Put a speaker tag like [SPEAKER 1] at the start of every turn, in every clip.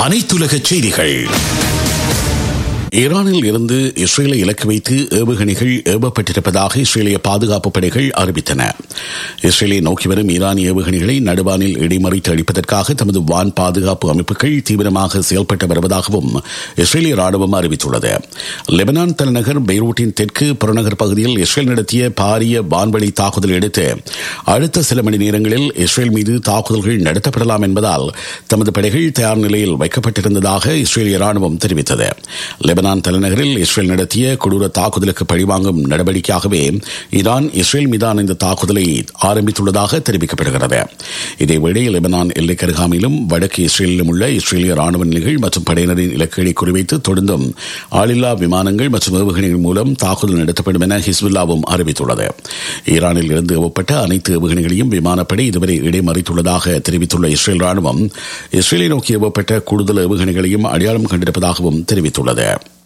[SPEAKER 1] அனைத்துலக செய்திகள் ஈரானில் இருந்து இஸ்ரேலை இலக்கு வைத்து ஏவுகணைகள் ஏவப்பட்டிருப்பதாக இஸ்ரேலிய பாதுகாப்பு படைகள் அறிவித்தன இஸ்ரேலை நோக்கி வரும் ஈரான் ஏவுகணைகளை நடுவானில் இடைமறித்து அளிப்பதற்காக தமது வான் பாதுகாப்பு அமைப்புகள் தீவிரமாக செயல்பட்டு வருவதாகவும் இஸ்ரேலிய ராணுவம் அறிவித்துள்ளது லெபனான் தலைநகர் பெய்ரூட்டின் தெற்கு புறநகர் பகுதியில் இஸ்ரேல் நடத்திய பாரிய வான்வழி தாக்குதல் எடுத்து அடுத்த சில மணி நேரங்களில் இஸ்ரேல் மீது தாக்குதல்கள் நடத்தப்படலாம் என்பதால் தமது படைகள் தயார் நிலையில் வைக்கப்பட்டிருந்ததாக இஸ்ரேலிய ராணுவம் தெரிவித்தது லெபனான் தலைநகரில் இஸ்ரேல் நடத்திய கொடூர தாக்குதலுக்கு பழிவாங்கும் நடவடிக்கையாகவே ஈரான் இஸ்ரேல் மீதான இந்த தாக்குதலை ஆரம்பித்துள்ளதாக தெரிவிக்கப்படுகிறது இதேவேளை லெபனான் எல்லைக்கு அருகாமையிலும் வடக்கு இஸ்ரேலிலும் உள்ள இஸ்ரேலிய ராணுவ நிலைகள் மற்றும் படையினரின் இலக்குகளை குறிவைத்து தொடர்ந்தும் ஆளில்லா விமானங்கள் மற்றும் ஏவுகணைகள் மூலம் தாக்குதல் நடத்தப்படும் என ஹிஸ்புல்லாவும் அறிவித்துள்ளது ஈரானில் இருந்து ஏவப்பட்ட அனைத்து ஏவுகணைகளையும் விமானப்படை இதுவரை இடைமறித்துள்ளதாக தெரிவித்துள்ள இஸ்ரேல் ராணுவம் இஸ்ரேலை நோக்கி ஏவப்பட்ட கூடுதல் ஏவுகணைகளையும் அடையாளம் கண்டிருப்பதாகவும் தெரிவித்துள்ளது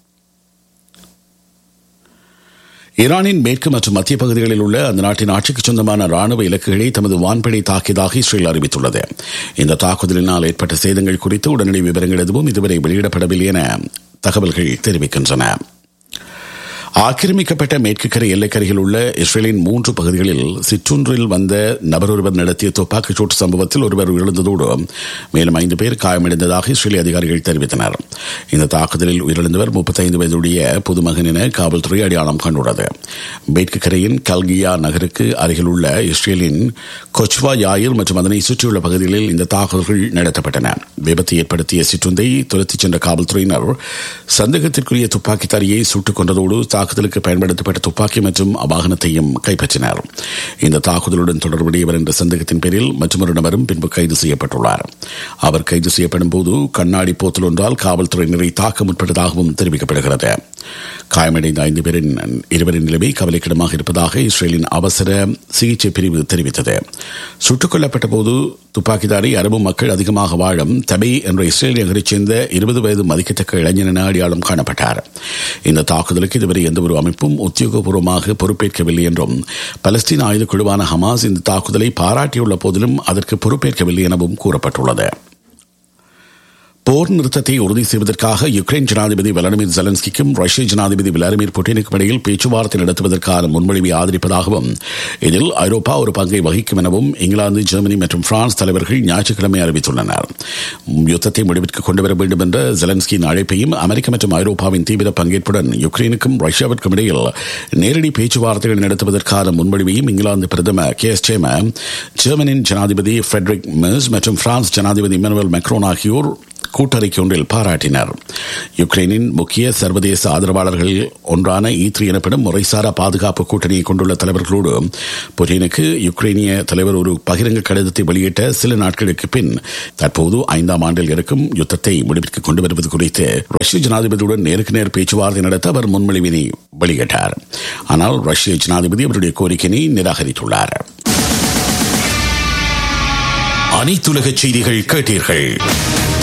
[SPEAKER 1] ஈரானின் மேற்கு மற்றும் மத்திய பகுதிகளில் உள்ள அந்த நாட்டின் ஆட்சிக்கு சொந்தமான ராணுவ இலக்குகளை தமது வான்படை தாக்கியதாக இஸ்ரேல் அறிவித்துள்ளது இந்த தாக்குதலினால் ஏற்பட்ட சேதங்கள் குறித்து உடனடி விவரங்கள் எதுவும் இதுவரை வெளியிடப்படவில்லை என தகவல்கள் தெரிவிக்கின்றன ஆக்கிரமிக்கப்பட்ட மேற்கு கரை எல்லைக்கரையில் உள்ள இஸ்ரேலின் மூன்று பகுதிகளில் சிற்றொன்றில் வந்த நபர் ஒருவர் நடத்திய துப்பாக்கிச் சூட்டு சம்பவத்தில் ஒருவர் உயிரிழந்ததோடு மேலும் ஐந்து பேர் காயமடைந்ததாக இஸ்ரேலிய அதிகாரிகள் தெரிவித்தனர் இந்த தாக்குதலில் உயிரிழந்தவர் முப்பத்தைந்து வயதுடைய புதுமகன் என காவல்துறை அடையாளம் கண்டுள்ளது மேற்கு கரையின் கல்கியா நகருக்கு அருகில் உள்ள இஸ்ரேலின் கொச்வா யாயிர் மற்றும் அதனை சுற்றியுள்ள பகுதிகளில் இந்த தாக்குதல்கள் நடத்தப்பட்டன விபத்து ஏற்படுத்திய சிற்றுந்தை துரத்திச் சென்ற காவல்துறையினர் சந்தேகத்திற்குரிய துப்பாக்கித்தாரியை சுட்டுக் கொண்டதோடு தாக்குதலுக்கு பயன்படுத்தப்பட்ட துப்பாக்கி மற்றும் வாகனத்தையும் கைப்பற்றினர் இந்த தாக்குதலுடன் தொடர்புடையவர் என்ற சந்தேகத்தின் பேரில் மற்றொரு நபரும் பின்பு கைது செய்யப்பட்டுள்ளார் அவர் கைது செய்யப்படும் போது கண்ணாடி போத்தல் ஒன்றால் காவல்துறையினரை தாக்க முற்பட்டதாகவும் தெரிவிக்கப்படுகிறது காயமடைந்த ஐந்து பேரின் இருவரின் நிலைமை கவலைக்கிடமாக இருப்பதாக இஸ்ரேலின் அவசர சிகிச்சை பிரிவு தெரிவித்தது சுட்டுக் கொல்லப்பட்ட போது துப்பாக்கிதாரி அரபு மக்கள் அதிகமாக வாழும் தபை என்ற இஸ்ரேல் நகரைச் சேர்ந்த இருபது வயது மதிக்கத்தக்க இளைஞர் என அடையாளம் காணப்பட்டார் இந்த தாக்குதலுக்கு இதுவரை எந்தவொரு அமைப்பும் உத்தியோகபூர்வமாக பொறுப்பேற்கவில்லை என்றும் பலஸ்தீன் ஆயுத குழுவான ஹமாஸ் இந்த தாக்குதலை பாராட்டியுள்ள போதிலும் அதற்கு பொறுப்பேற்கவில்லை எனவும் கூறப்பட்டுள்ளது போர் நிறுத்தத்தை உறுதி செய்வதற்காக யுக்ரைன் ஜனாதிபதி விளாடிமிர் ஜெலன்ஸ்கிக்கும் ரஷ்ய ஜனாதிபதி விளாடிமிர் புட்டினுக்கும் இடையில் பேச்சுவார்த்தை நடத்துவதற்கான முன்மொழிவை ஆதரிப்பதாகவும் இதில் ஐரோப்பா ஒரு பங்கை வகிக்கும் எனவும் இங்கிலாந்து ஜெர்மனி மற்றும் பிரான்ஸ் தலைவர்கள் ஞாயிற்றுக்கிழமை அறிவித்துள்ளனர் யுத்தத்தை முடிவிற்கு கொண்டுவர வேண்டும் என்ற ஜெலன்ஸ்கியின் அழைப்பையும் அமெரிக்க மற்றும் ஐரோப்பாவின் தீவிர பங்கேற்புடன் யுக்ரைனுக்கும் ரஷ்யாவிற்கும் இடையில் நேரடி பேச்சுவார்த்தைகள் நடத்துவதற்கான முன்மொழிவையும் இங்கிலாந்து பிரதமர் கே எஸ் சேம ஜெர்மனியின் ஜனாதிபதி ஃபிரெட்ரிக் மெர்ஸ் மற்றும் பிரான்ஸ் ஜனாதிபதி இமானுவல் மெக்ரோன் ஆகியோர் கூட்டறிக்கை ஒன்றில் பாராட்டினர் யுக்ரைனின் முக்கிய சர்வதேச ஆதரவாளர்களில் ஒன்றான ஈத்ரி எனப்படும் முறைசாரா பாதுகாப்பு கூட்டணியை கொண்டுள்ள தலைவர்களோடு புட்டினுக்கு யுக்ரைனிய தலைவர் ஒரு பகிரங்க கடிதத்தை வெளியிட்ட சில நாட்களுக்கு பின் தற்போது ஐந்தாம் ஆண்டில் இருக்கும் யுத்தத்தை முடிவிற்கு கொண்டு வருவது குறித்து ரஷ்ய ஜனாதிபதியுடன் நேருக்கு நேர் பேச்சுவார்த்தை நடத்த அவர் முன்மொழிவினை வெளியிட்டார் ஆனால் ரஷ்ய ஜனாதிபதி அவருடைய கோரிக்கையை நிராகரித்துள்ளார் அனைத்துலக செய்திகள் கேட்டீர்கள்